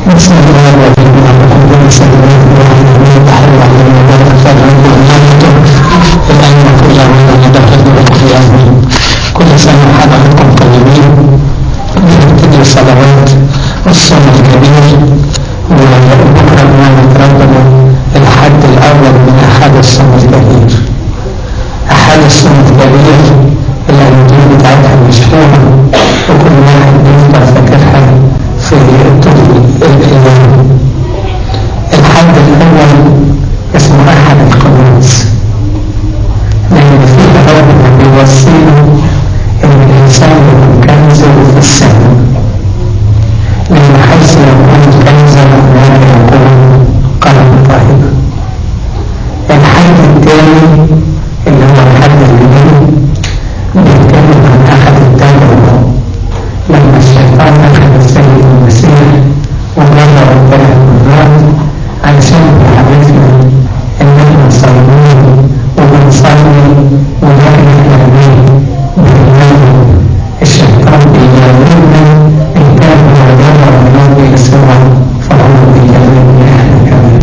بسم الله الرحمن الرحيم صلى الله عليه وسلم تحرم على المبارك فضله ومنته الأئمة كلها من دخلوا في أمين كل سنة حضراتكم طيبين بنبتدي الصلوات والصوم الكبير وبكرة بنعمة ربنا الحد الأول من أحد الصوم الكبير أحد الصوم الكبير الأيام بتاعتها مشهورة وكل واحد بيفضل فاكرها في طول الأيام الحد الأول اسمه أحد القنوس لأن فيه ربنا بيوصينا إن الإنسان يكون كنزه في السماء لأن حيث يكون كنزا هناك يكون قلب طيب الحد الثاني اللي هو الحد الجديد بيتكلم عن أحد التجربة لما الشيطان أخذ السيد المسيح وجرب ثلاث مرات علشان يعرفنا إن إحنا صايمين وبنصلي ولكن إحنا مين؟ بننام الشيطان بيجربنا إن كان هو جرب الرب يسوع فهو بيجربنا إحنا كمان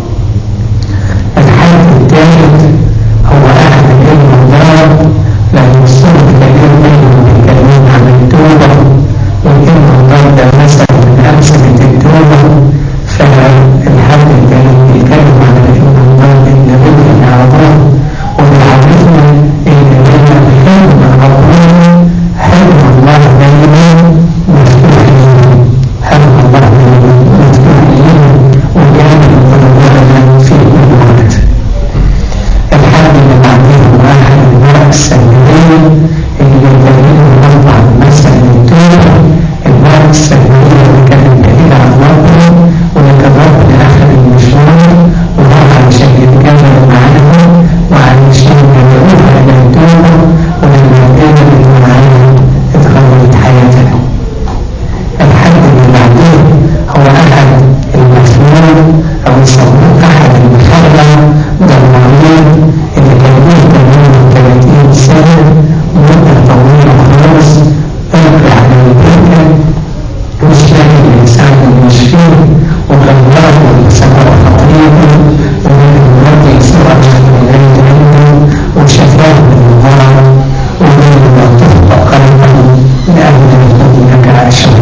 الحد الثالث هو أحد علم الله لأن السنة الكبير منهم بيتكلمون عن التوبة وإن الله ده مثل من أمثلة التوبة فالحد الثالث بيتكلم عن علم الله إن لابد من أعضاء وبيعرفنا إن لنا حلم ربنا حلم الله دايما مفتوح لنا حلم الله دايما مفتوح لنا وجامع قلوبنا في كل وقت الحد اللي بعديه واحد المرأة السلبية اللي بيبين برضه عن مثل التوبة المرأة السلبية اللي كانت بعيدة عن ربنا ولكن ربنا أخذ المشوار وراح علشان يتكلم معاها وعلشان يدعوها إلى التوبة ولما اتكلمت معاها اتغيرت حياتها الحد اللي بعديه هو أحد المفهوم أو يسموه أحد المخرع ده المريض اللي كان له 38 سنة مدة طويلة خالص ألقى على البيت مش لاقي الإنسان اللي يشفيه وغيره بسبب خطيئته ولكن الرب يسوع إليه عنده وشفاه من المرض وقال لا تخطأ قلبه لأن يكون لك أشر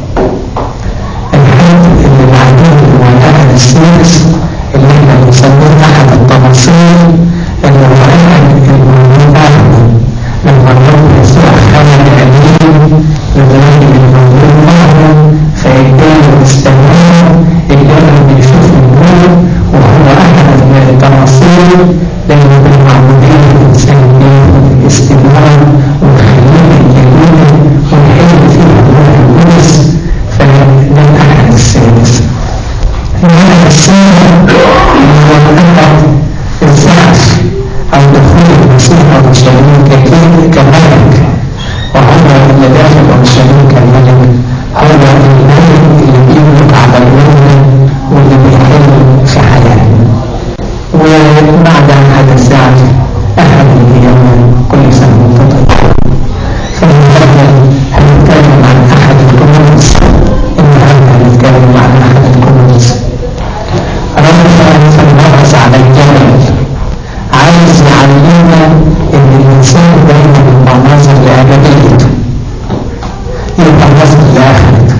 الحد اللي بعدين هو الأحد السادس اللي احنا بنسميه أحد التفاصيل اللي هو أحد الموجود أحمد لما الرب يسوع خلق الأمين لدرجة الموجود معه فإداله استمرار إداله بيشوف النور وهو أحد من التفاصيل لأنه بالمعمودية الإنسان بياخد الاستمرار ويخليه الجميل ويحل فيه الروح القدس فده الأحد السادس الأحد السابع هو الأحد الزحف أو دخول المسيح أورشليم ككيل كملك وهو اللي داخل أورشليم كملك هو الملك اللي بيملك على الأمة واللي بيحل في حياتنا وبعد هذا الزعف أحد اليوم كل سنة وانت طيب فالنهارده هنتكلم عن أحد الكنوز النهارده هنتكلم عن أحد الكنوز ربنا في المرز على الجبل عايز يعلمنا إن الإنسان دايما يبقى ناظر لأبديته يبقى ناظر لآخرته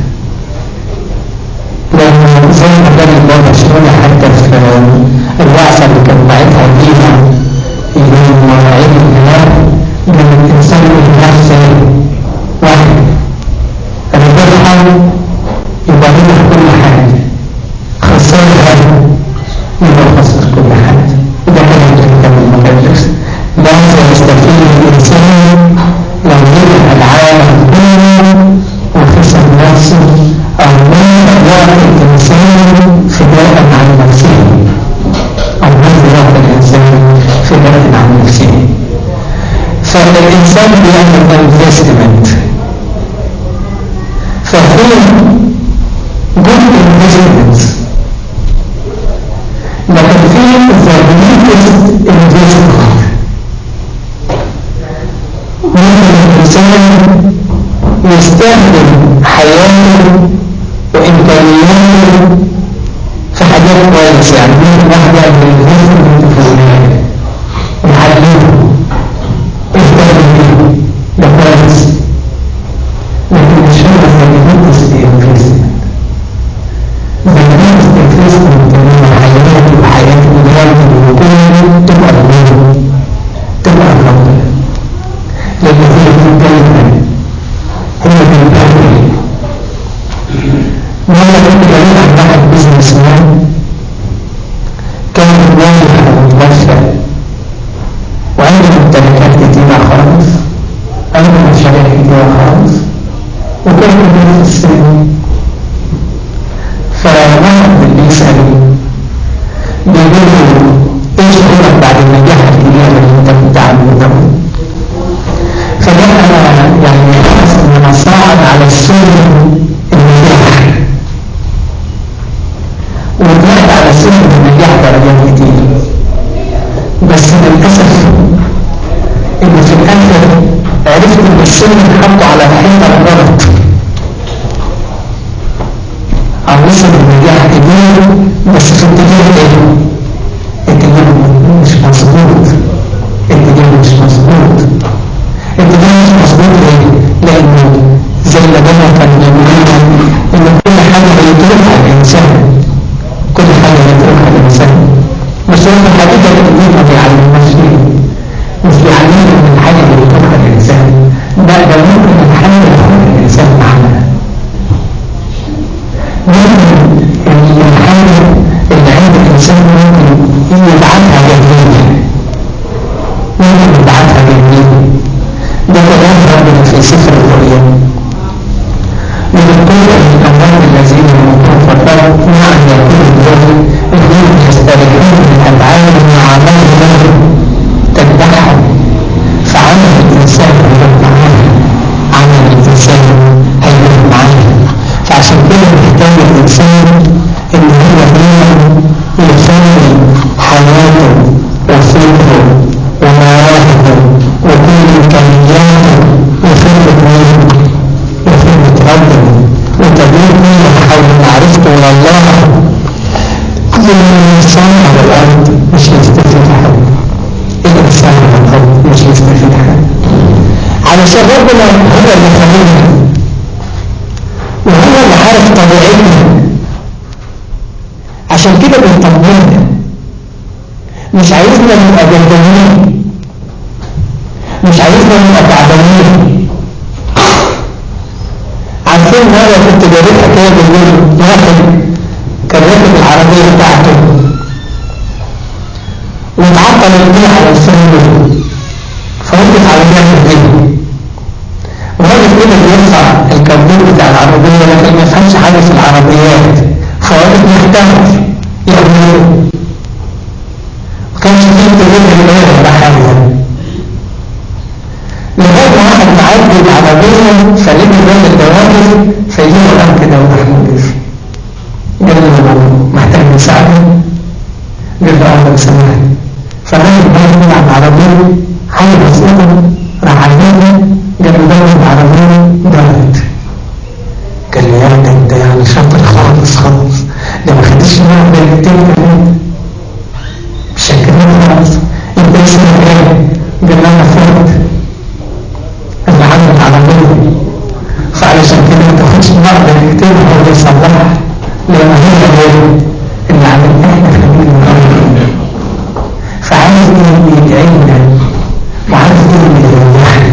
لأن زي ما كان الله مشهور حتى في الوعظة اللي كان باعتها لينا يوم عيد الميلاد لما الإنسان يقول نفسه واحد أنا بفهم يبقى ربح كل حاجة خسرها يبقى خسر كل حاجة وده كان الكتاب المقدس ماذا يستفيد الإنسان لو ربح العالم كله وخسر نفسه أو ماذا يعطي الإنسان فداء عن نفسه أو ماذا يعطي الإنسان فداء عن نفسه فالإنسان بيعمل انفستمنت ففي good investments لكن في the greatest investment ممكن الإنسان يستخدم حياته وإمكانياته في حاجات كويسة يعني ممكن واحد يعمل الفيسبوك في الولاية ويعلمه اهتم بيه ده كويس لكن مش هو زي النقص في الفيسبوك زي النقص في الفيسبوك تمام حياته وحياة ولاده وكله تبقى الغير تبقى الرب لأن هي دي دايما هي دي الأول مرة كنت قريت عن واحد بزنس مان كان ناجح ومتوفى وعنده ممتلكات كتيرة خالص عنده مشاريع كتيرة خالص وكان كبير في السن فواحد اللي بيسأله بيقول له ايه شعورك بعد النجاح الكبير اللي انت كنت عامله ده؟ فده انا يعني حاسس ان انا صاعد على السلم النجاح وطلعت على سلم النجاح درجات كتير بس للاسف ان في الاخر عرفت ان السلم حطه على الحيطه الغلط او وصل النجاح كبير بس في اتجاه ايه؟ اتجاه مش مظبوط اتجاه مش مظبوط اتجاه مش مظبوط ليه؟ لانه زي ما بابا كان بيقول ان كل حاجه بيتركها الانسان كل حاجه بيتركها الانسان بس هو في الحقيقه الدين ما بيعلمناش ليه؟ مش بيعلمنا ان الحاجه اللي بيتركها الانسان لا ده ممكن الحاجه اللي بيتركها الانسان معنا ممكن الحاجه اللي عند الانسان ممكن يبعتها جميله ممكن يبعتها جميله ده كلام ربنا في سفر الرؤيا وبالطول من أموال الذين يموتون فالله نعم يكون الظلم الذين يستريحون من أفعال وأعمالهم تذبحهم فعمل الإنسان هيروح معاه عمل الإنسان هيروح معاه فعشان كده محتاج الإنسان إن هو دايما يصلي حياته وفكره ومواهبه وكل إمكانياته وفكرة مين وفكرة ربنا وتدور كل حول معرفته من الله كل الإنسان على الأرض مش يستفيد حاجة الإنسان على الأرض مش يستفيد حاجة علشان ربنا هو اللي خلقنا وهو اللي عارف طبيعتنا عشان كده بيطمنا مش عايزنا نبقى جلدانين مش عايزنا نبقى تعبانين عارفين مرة كنت جريت حكاية بالليل واحد كان راكب العربية بتاعته واتعطل البيع على السنة فوقف على جنب البيت وراجل كده بيرفع الكربون بتاع العربية لكن ما يفهمش حاجة في العربيات فوقف محتاج يعمل كانش فيه تجربة الآية ولا حاجة لغاية ما واحد معدي العربية فلقي الراجل ده واقف فيجيبه الآن كده وراح موقف قال له محتاج مساعدة قال له اه لو سمحت فالراجل بقى طلع العربية حاجة بسيطة راح علمه قال له دور العربية دارت قال له يا ده انت يعني شاطر خالص خالص ده ما خدش معاك دقيقتين كمان شكرا خالص انت اسمك ايه؟ قال له انا فرد اللي عامل العربية فعلشان كده ما تاخدش معاك دقيقتين وهو بيصلحها لان هي ايه؟ اللي عامل احنا خلينا نغير فعايز ايه اللي يدعينا وعايز ايه اللي يريحنا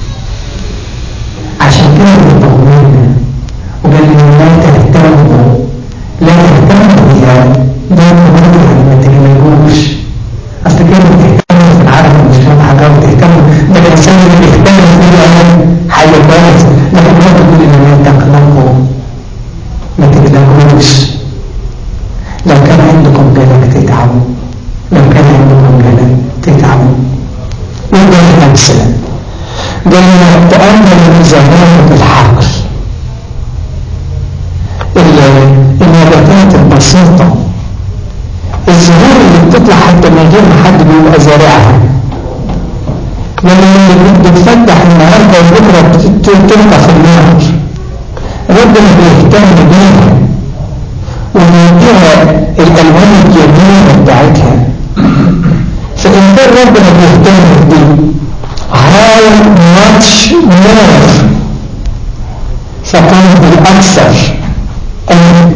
عشان كده بيطمنا وقال لي لا تهتموا لا تهتموا بيها لا تهتموا ما تقلقوش اصل كده بتهتموا في العالم مش فاهم حاجه وتهتموا ده الانسان اللي بيهتم فيه حاجه كويسه لكن هو بيقول ان لا تقلقوا ما تقلقوش لو كان عندكم قلق تتعبوا لو كان عندكم قلق تتعبوا وده الامثله قال لنا تأمل زمان الحقل النباتات البسيطة الزهور اللي بتطلع حتى من غير ما حد بيبقى زارعها لما بتفتح النهارده وبكره تلقى في النهر ربنا بيهتم بيها فكان بالأكثر أنت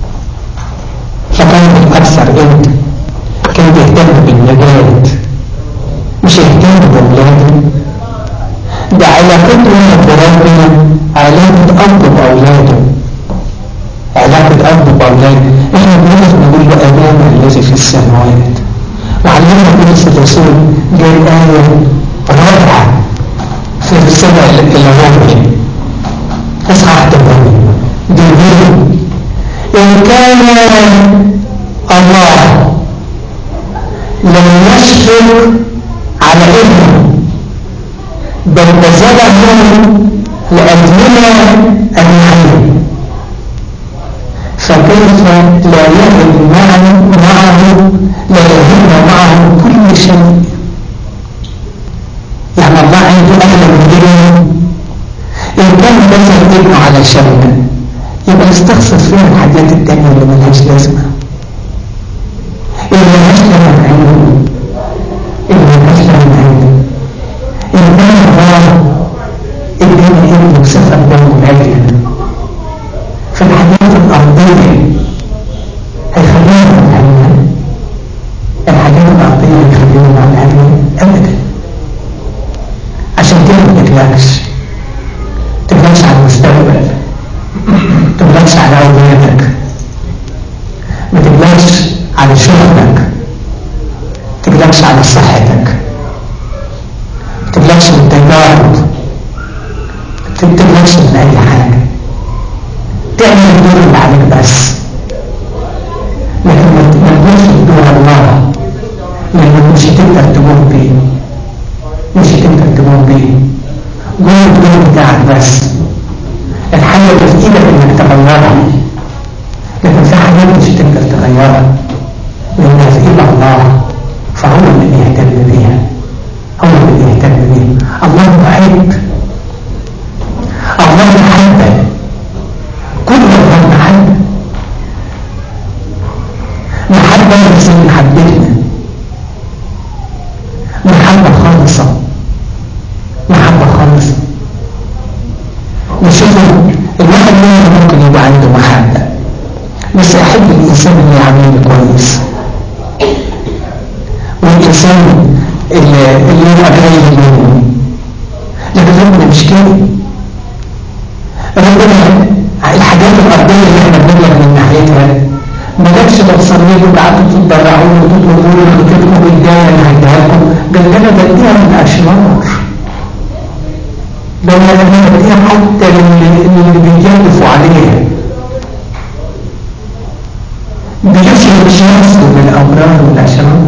فكان بالأكثر أنت كان بيهتم بالنجاة مش يهتم بأولاده ده علاقتنا بربنا علاقة أب بأولاده علاقة أب بأولاده إحنا بنقف نقول له أبانا الذي في السماوات وعلمنا بولس الرسول جاي آية رائعة في الرسالة الرومي اصحاح 8 بيقول إن كان الله لم يشفق على ابنه بل بذله لأجلنا أجمعين فكيف لا يهب معه معه لا يهب معه كل شيء يعني الله عنده أهل من ابنه إن كان بذل ابنه على شرنا يبقى يستخسر فيها الحاجات التانية اللي ملهاش لازمة اللي ملهاش لازمة عنده اللي ملهاش لازمة عنده إن كان الله ادينا ابنه بصفة دمه لأجلنا في الحاجات الأرضية هيخلينا نعملها الحاجات الأرضية هيخلينا نعملها أبدا عشان كده ما تقلقش تقلقش على المستقبل تقلقش على أولادك ما تقلقش على شغلك تقلقش على صحتك ما تقلقش من التجارب ما تقلقش من أي حاجة تعمل الدور اللي عليك بس لكن ما تقولش دور الله لأنك مش هتقدر تقوم بيه مش هتقدر تقوم بيه قوم الدور بتاعك بس الحاجة اللي في ايدك انك تغيرها لكن في حاجات مش هتقدر تغيرها لانها في ايد الله فهو اللي بيهتم بيها هو اللي بيهتم بيها الله محب الله محبه كل الله محبه محبه بس محبتنا محبه خالصه محبه خالصه نشوفوا الواحد منهم ممكن يبقى عنده محبة بس أحب الإنسان اللي يعاملني كويس والإنسان اللي, اللي يبقى قريب مني لكن ربنا مش كده ربنا الحاجات الأرضية اللي احنا بنبلغ من ناحيتها ما جابش بتصلي له قعدتوا تتبرعوا له وتطلبوا له وتطلبوا الداية اللي هديها لكم قال لنا ده اديها من أشرار لو بديها حتى اللي بيجلفوا عليها بيشرب شمسه للأبرار والأشرار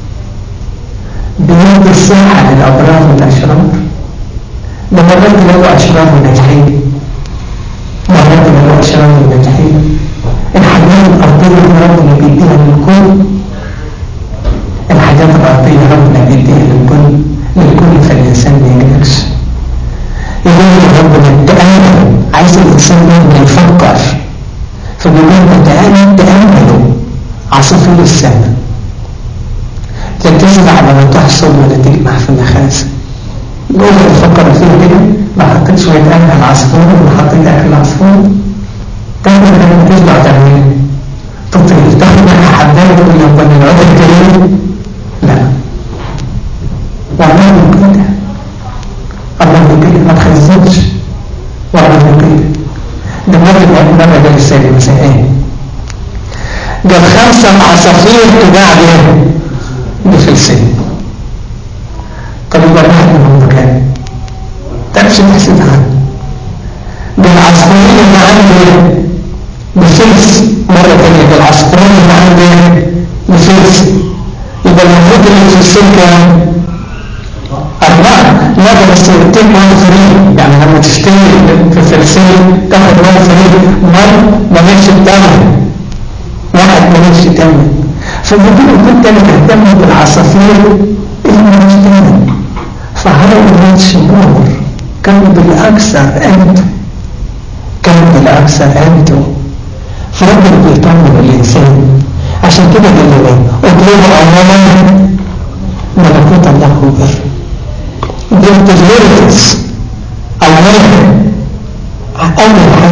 بيدي الصحة للأبرار والأشرار ده مرات له أشرار وناجحين مرات له أشرار وناجحين الحاجات الأرضية ربنا بيديها للكل الحاجات الأرضية ربنا بيديها للكل للكل فالإنسان ما يقلقش يقول ربنا التأمل عايز الإنسان يبدأ يفكر فبيقول تأمل تأملوا عصافير السماء لا تزرع ولا تحصد ولا تجمع في المخازن يقول تفكر فيها كده ما حطيت شوية أكل على العصفور ولا حطيت أكل العصفور تاخد لما تزرع تعمل تطير تاخد منها حباية تقول يا ربنا العود الكريم لا والله من كده الله كده ما تخزنش والله كده ده مرة مرة ده السيد المسيحية قال خمسة عصافير تباع بيهم بفلسين طب يبقى واحد منهم بكام؟ تعرفش تحسبها عنه ده العصفورين اللي عندي بفلس مرة تانية ده العصفورين اللي عندي بفلس يبقى المفروض اللي في السلكة أربعة لا ده بس تيك وان فري يعني لما تشتري في الفلسين تاخد وان فري مر مالكش الثمن واحد مالكش ثمن فبيقولوا كنت انا تهتم بالعصافير اللي مالكش ثمن فهؤلاء الشرور كانوا بالاكثر انت كانوا بالاكثر انتم فربنا بيطمن الانسان عشان كده قال له ايه اطلبوا اولا ملكوت الله وبر دي التجربة أولا أول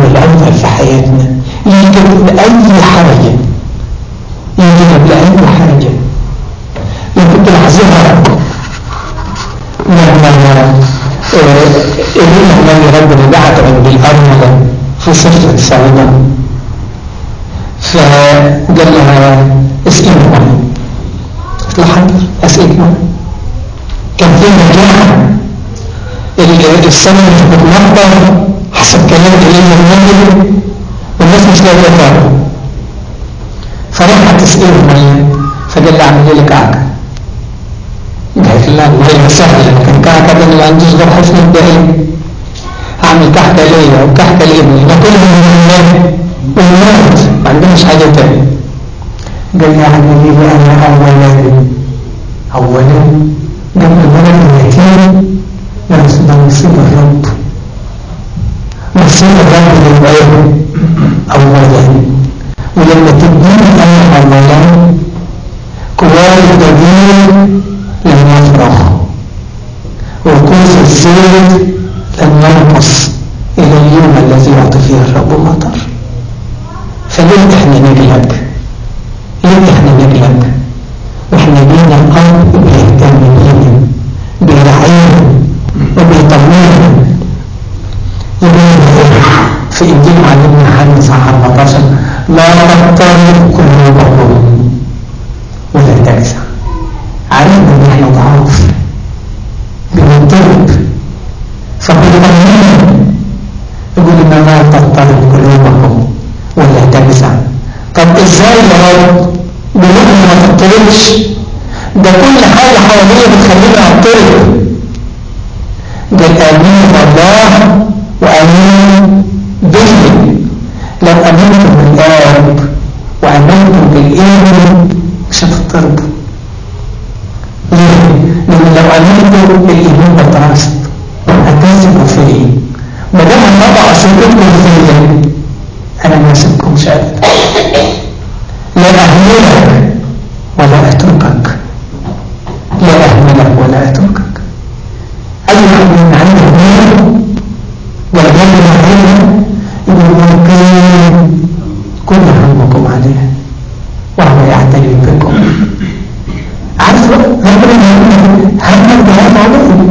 والأول في حياتنا يجب لأي حاجة يجب لأي حاجة يمكن تلاحظوها لما إلينا النبي ربنا بعت عند الأرملة في سفر السعودة فقال لها اسقيني ميه تلاحظ اسقيك ميه كان في مجاعة السنة اللي بتمطر حسب كلام إلينا النبي والناس مش لاقيه تاكل فراحت تسقيه ميه فقال لها اعمل لك عكا قالت لا الميه سهله لكن كعكه ده اللي عنديش غير حسن الدقيق اعمل كحكه ليا وكحكه لابني ناكلهم من الماء والموت ما عندناش حاجه تانية قال لي اعمل ايه بقى انا اولا اولا قبل الولد اليتيم ده نصيب الرب نصيب الرب للعيب اولا ولما تديني انا اولا كوارث بديل لم يفرغ وكوز الزيت لم ينقص الى اليوم الذي يعطي فيه الرب مطر فليه احنا نقلق ليه احنا نقلق واحنا لينا اب بيهتم بينا بيرعينا وبيطمنا يقول في انجيل معلمنا حنا صح 14 لا تضطرب قلوبكم ولا تجزع عرفنا ان احنا ضعاف بنضطرب فبيطمنا يقول ان لا تضطرب قلوبكم ولا تجزع طب ازاي يا رب قلوبنا ما تضطربش ده كل حاجه حواليا بتخليني اضطرب قال امين بالله وامين به لو امنتم بالاب وامنتم بالابن مش هتضطربوا ليه؟ لان لو امنتم بالايمان بالتراست هتثقوا فيه ما دام هتضع ثقتكم فيا انا ما اسيبكمش ابدا لا اهملك ولا اتركك لا اهملك ولا اتركك اي واحد من عنده مال والجنة معينة يقول ممكن كل همكم عليه وهو يعتني بكم عارف ربنا يقول همك بهذا عليه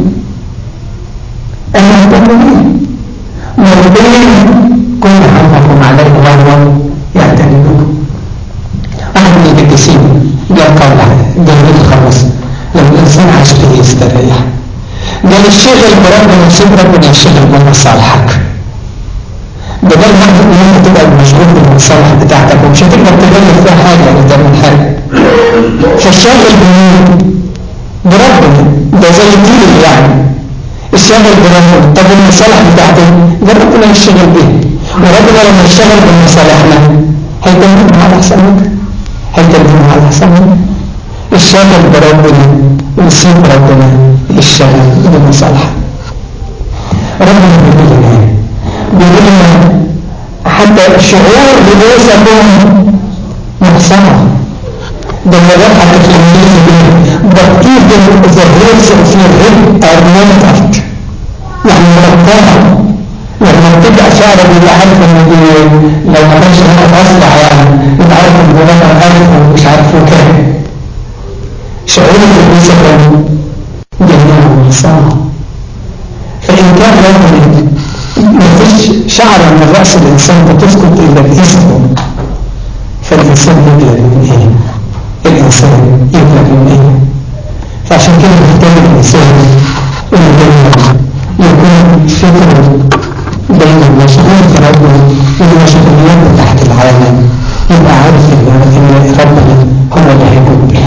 انا هتعمل ايه مرضين كل همكم عليه وهو يعتني بكم واحد من القديسين قال قول جميل الخمس لما الانسان عاش به يستريح قال الشغل بربنا نسيب ربنا يشتغل بمصالحك بدل ما انت تبقى مشغول بالمصالح بتاعتك ومش هتقدر تغير فيها حاجه يعني تعمل حاجه فالشغل بمين؟ بربنا ده زي الدين يعني الشغل بربنا طب المصالح بتاعتك ده ربنا يشتغل بيها وربنا لما يشتغل بمصالحنا هيتمم على حسابك هيتمم على حسابك الشغل بربنا ونسيب ربنا الشغل بمصالحه ربنا بيقول لنا بيقول لنا حتى شعور بنفسكم محصنة ده الرب حتى في الانجليزي بيقول but even the hairs of your head are monitored يعني مرتبة لما بتبقى شعرك بيبقى عارف ان دي لو ما كانش هنا اصلع يعني انت عارف ان ده مثلا الف ومش عارف كام شعور بنفسكم جميع ومحصنة فإن كان رجل مفيش شعر من رأس الإنسان بتسقط إلا بإذنه فالإنسان يبلغ من إيه؟ الإنسان يبلغ من إيه؟ فعشان كده محتاج الإنسان إنه دايما يكون فكره دايما مشغول في ربنا والمشغوليات تحت العالم يبقى عارف إن ربنا هو اللي هيكون به.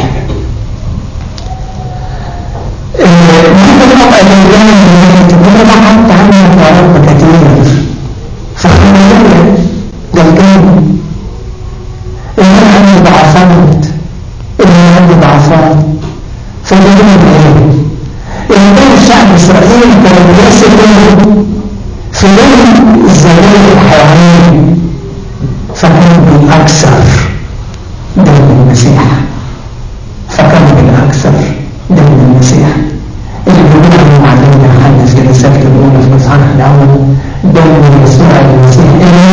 ممكن نبقى الإنسان تقول أنا قعدت عنك يا رب كتير فخلينا ده الجنة إن أنا عندي ضعفات إن أنا عندي ضعفات فالجنة بإيه؟ إن كان الشعب الإسرائيلي كان بيصل في يوم الزمان الحيواني فكان بالأكثر دم المسيح فكان بالأكثر دم المسيح اللي بيقول عنه معلمنا يوحنا في رسالة الأولى في الإصحاح الأول دم يسوع المسيح اللي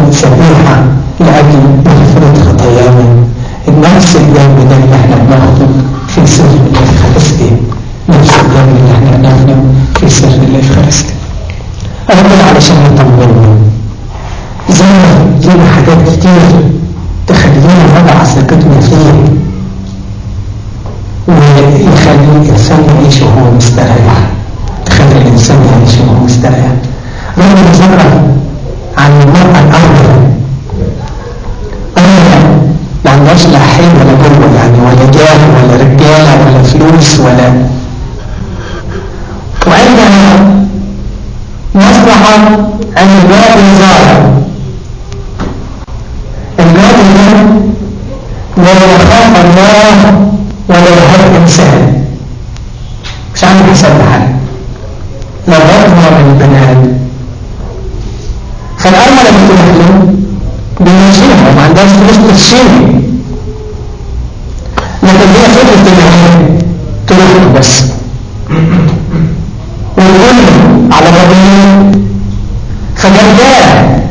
ذبيحة لأجل مغفرة خطايانا نفس الجنب ده اللي احنا بناخده في سر الإفخارستيا نفس الجنب اللي احنا بناخده في سر الإفخارستيا أولا علشان يطمنا زي ما لنا حاجات كتير تخلينا نضع ثقتنا فيه ويخلي الإنسان يعيش وهو مستريح تخلي الإنسان يعيش وهو مستريح ربنا ذكر عن المرأة الأولى ما عندهاش لا حين ولا جوه يعني ولا جاه ولا رجاله ولا فلوس ولا وعندها مصلحة عند باب زار الباب ده لا يخاف الله ولا يهاب إنسان مش عامل حساب حاجة لا رب ولا البني آدم فالأرملة بتروح له بيمشيها وما عندهاش فلوس تشيل لكن هي فكرة ان هي تروح بس ويقول على ربنا فجرداه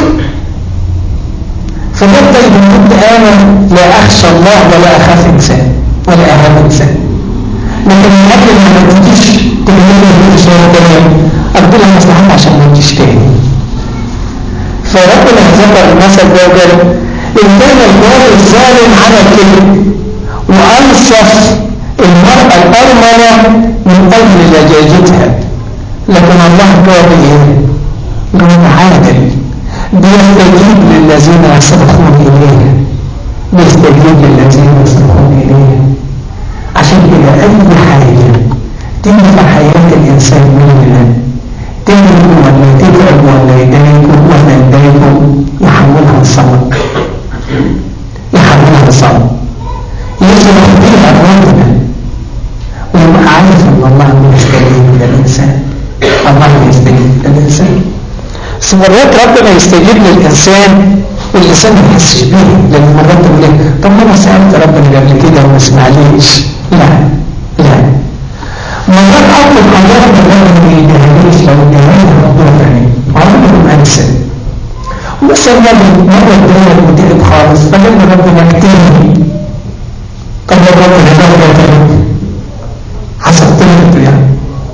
فبدأ كنت انا لا اخشى الله ولا اخاف انسان ولا اهاب انسان لكن من اجل ما تجيش تجيب لي شويه تاني اقول لها مصلحتها عشان ما تجيش تاني فربنا ذكر المثل ده وقال إن كان الجار الظالم على الكذب وأنصف المرأة الأرملة من أجل لجاجتها لكن الله قال إيه؟ قال عادل بيستجيب للذين يصرخون إليه بيستجيب للذين يصرخون إليه عشان كده أي حاجة تنفع حياة الإنسان مننا تهلك ولا تتعب ولا يضايقه ولا يضايقه يحولها لصلاة يحولها لصلاة يصرف بيها ربنا ويبقى عارف ان الله بيستجيب للانسان الله بيستجيب للانسان بس مرات ربنا يستجيب للانسان والانسان ما يحسش بيه لان مرات تقول لك طب ما انا سالت ربنا قبل كده وما سمعليش لا لا مرات اطلب حاجات ربنا ما يديهاليش لو اديها ربنا تاني عمري ما انسى مثلا مرة الدنيا متعب خالص فلما ربنا اكتبني طب ربنا هداه تاني حسب طلبته يعني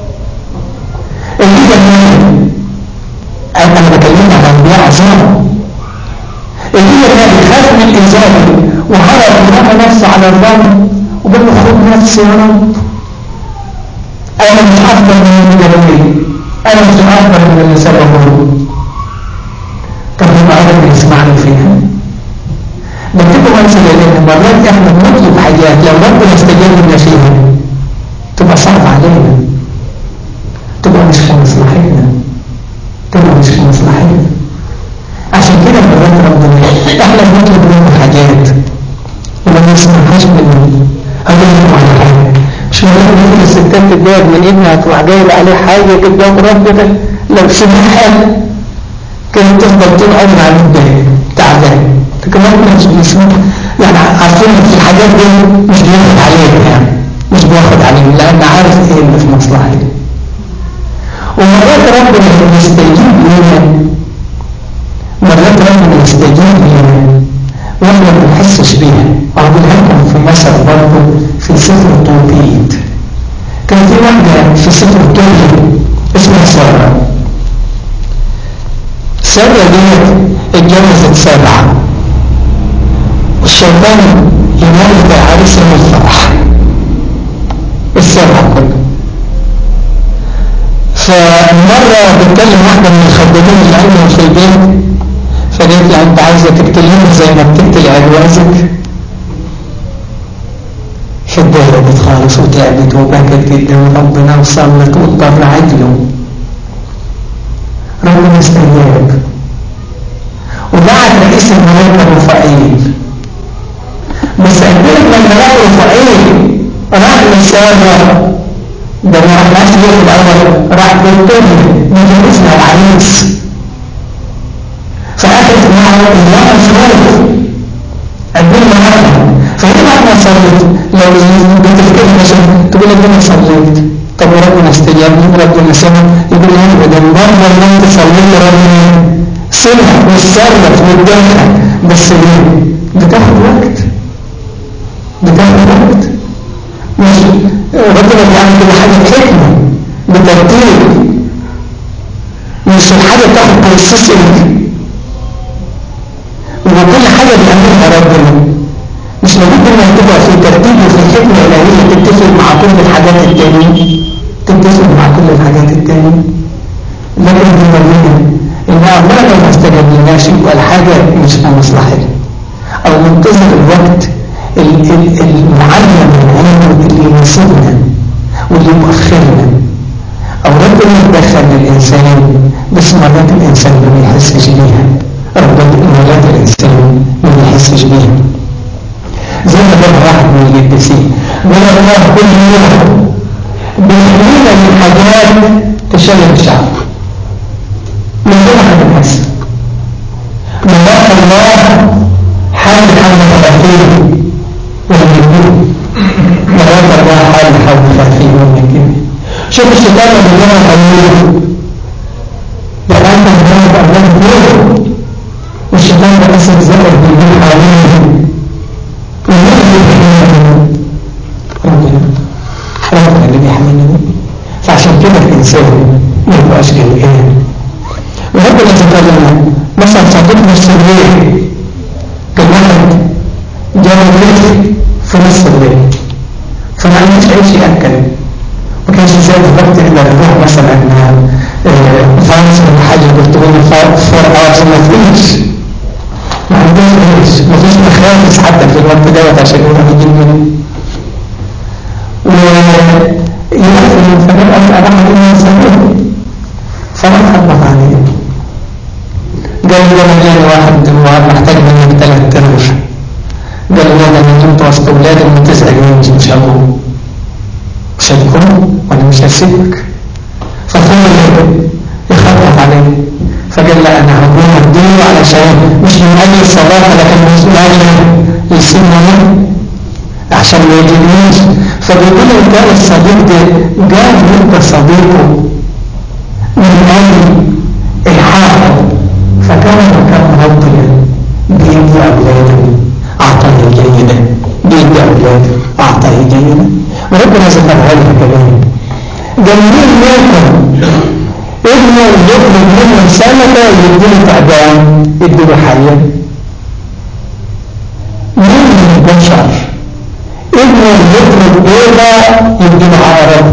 اللي جميل انا بكلمك عن انبياء عظام اللي كان يخاف من الانسان وهرب ورمى نفسه على الرمل وقال له خد نفسي يا رب انا مش افضل من المجرمين انا مش افضل من اللي سببه طب يبقى ربنا يسمعني فيها بكتبوا امثله لان مرات احنا بنطلب حاجات لو ربنا استجاب لنا فيها تبقى صعبه علينا تبقى مش في مصلحتنا تبقى مش في مصلحتنا عشان كده مرات ربنا احنا بنطلب منه حاجات وما بنسمعهاش منه هقول لكم على حاجه مش مرات ممكن الستات تتضايق من ابنها تروح جايبه عليه حاجه قدام ربنا لو سمعها كانت تفضل طول عمرها على الدنيا تعبان لكن ربنا مش بيسمع يعني عارفين في الحاجات دي مش بياخد عليها يعني مش بياخد عليهم لان عارف ايه اللي في مصلحتي ومرات ربنا يستجيب لنا مرات ربنا يستجيب لنا واحنا ما بنحسش بيها وهقولها لكم في مثل برضه في سفر التوبيت كان في واحده في سفر التوبيت اسمها ساره ساره ديت اتجوزت سبعه والشيطان ينال بعريس يوم الفرح السبعه كلها فمرة بتكلم واحدة من الخدامين اللي عندهم في البيت فقالت لها انت عايزة تقتليني زي ما بتقتل عجوازك فاتضايقت خالص وتعبت وبكت قدام ربنا وصلت واتضرعت له ربنا استجاب وبعت رئيس الملائكة رفائيل بس قدرت لما لقوا رفائيل راح لسارة ده ما رحناش ليه في الاول راح دكتور مجلسنا العريس فاخذت معه الله مصروف قدم معاها فهي بعد ما صليت لو بتفتكر عشان تقول لك انا صليت طب وربنا استجاب لي ربنا سمع يقول لي ابدا برضه لما انت صليت ربنا سمع وتصرف وتدخل بس ليه؟ بتاخد وقت بتاخد وقت مش ربنا بيعمل كل حاجه بحكمه بترتيب مش الحاجه بتاخد بروسيسنج وكل حاجه بيعملها ربنا مش لابد انها تبقى في ترتيب وفي حكمه الهيه تتفق مع كل الحاجات التانية تتفق مع كل الحاجات التانية لكن دي ربنا ان عمرنا ما استجبناش يبقى الحاجه مش في مصلحتنا او منتظر الوقت المعلم العلم اللي يناسبنا واللي يؤخرنا او ربنا يتدخل للانسان بس مرات الانسان ما بيحسش بيها ربنا مرات الانسان ما بيحسش بيها زي ما قال واحد من القديسين قال الله كل يوم بيحمينا من حاجات تشغل الشعب من غير ما بنحس مرات الله حال حال ثلاثين ومن مرات الله حال حال ثلاثين ومن شوف الشيطان اللي هو حلوه ده انت النهارده الله كله والشيطان ده اسد زائد بيجي حواليه ومين اللي بيحمينا ربنا ربنا اللي بيحمينا فعشان كده الانسان ما يبقاش قلقان وربنا تكلم مثلا صديقنا السرير كان واحد جاب البيت في نص الليل فما عندوش عيش ياكل ما كانش زي الوقت احنا نروح مثلا فانس ولا حاجه قلت له فور اورز ما فيش ما عندوش عيش ما فيش مخابز حتى في الوقت دوت عشان يروح يجيب منه ويقفل فنبقى راح يقول يسميه فراح خبط عليه قال لي انا جاني واحد محتاج منك ثلاث قروش قال لي انا نمت وسط اولادي من تسع يوم مش هقوم مش هتكون وانا مش هسيبك فخلي يخبط عليه فقال لا انا هقوم اديله علشان مش من اجل الصلاه لكن من اجل يسيبني عشان ما يجيبنيش فبيقول لي كان الصديق ده جاب يبقى صديقه من اجل الحاجه فكان مكان ربنا بيدي اولاده عطايا جيده بيدي اولاده عطايا جيده وربنا ذكرها لنا كمان قال مين منكم ابنه يطلب منه سنة يديله تعبان يديله حية مين من البشر ابنه يطلب بيضة يديله عقرب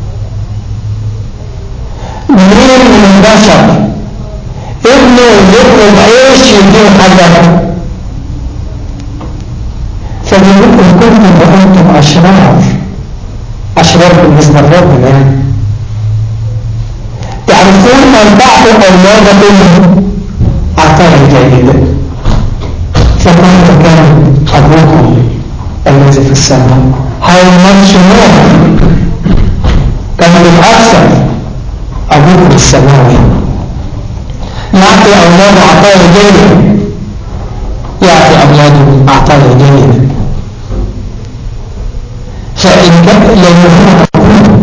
مين من البشر ابنه يطلب عيش يديله حجر فبيقول إن كنتم وأنتم أشرار أشرار بالنسبة لربنا يعني تعرفون أن تعطوا أولادكم عطايا جيدة فكيف كان أبوكم الذي في السماء how much more كان بالأكثر أبوكم السماوي يعطي أولاده عطايا جيدة يعطي أولاده عطايا جيدة فإن كان لأنه هو أبونا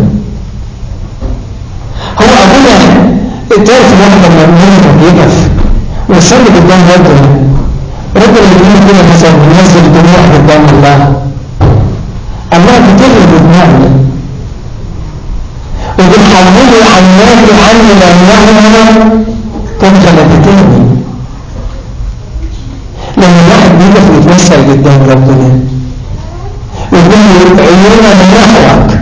هو أبونا تعرف الواحد لما يقول بيقف ويصلي قدام ربنا ربنا يقول كده مثلا بينزل الدموع قدام الله الله بتغلب دموعنا وبنحوله عناك عني لأنه كنت غلبتني لما الواحد بيقف ويتوسل قدام ربنا ويقول عيونا من نحوك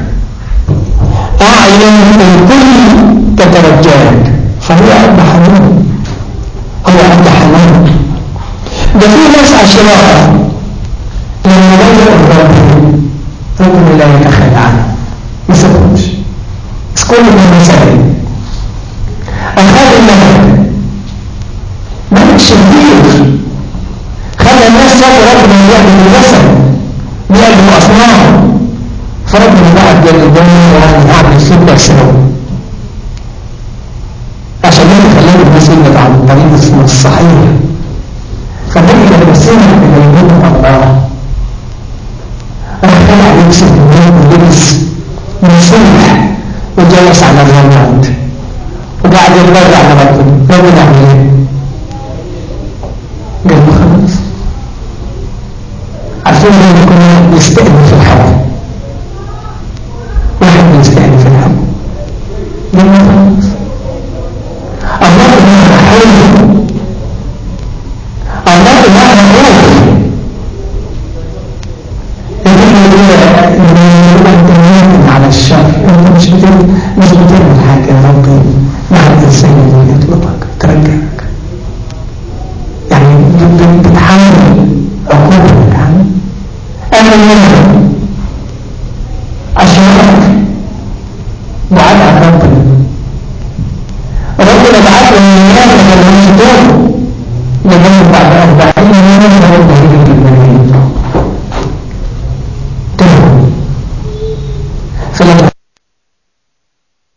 أعين الكل تترجاك فهو أب حنون هو أب حنون ده في ناس أشرار لما بدأ ربنا ربنا لا يتخلى عنه ما سببش بس كل من مسائل أخذ المهد ملك شديد خلى الناس صاروا ربنا يعبد الجسد بيعبد أصنام فربنا بعد قال الدنيا يعني هعمل سوبر سنو عشان يخلينا الناس يبعد عن الطريق الصحيح فنجد نفسنا بنيمين الله راح طلع يكسب النور ولبس مسيح وجلس على الرماد وقاعد يتبرع على ربنا ربنا يعمل ايه؟ بيستأنف الحب واحد بيستأنف الحب لما خلاص الله إله حي الله إله روح يقول له أنت ممكن على الشر أنت مش بتعمل مش بتعمل حاجة يا ربي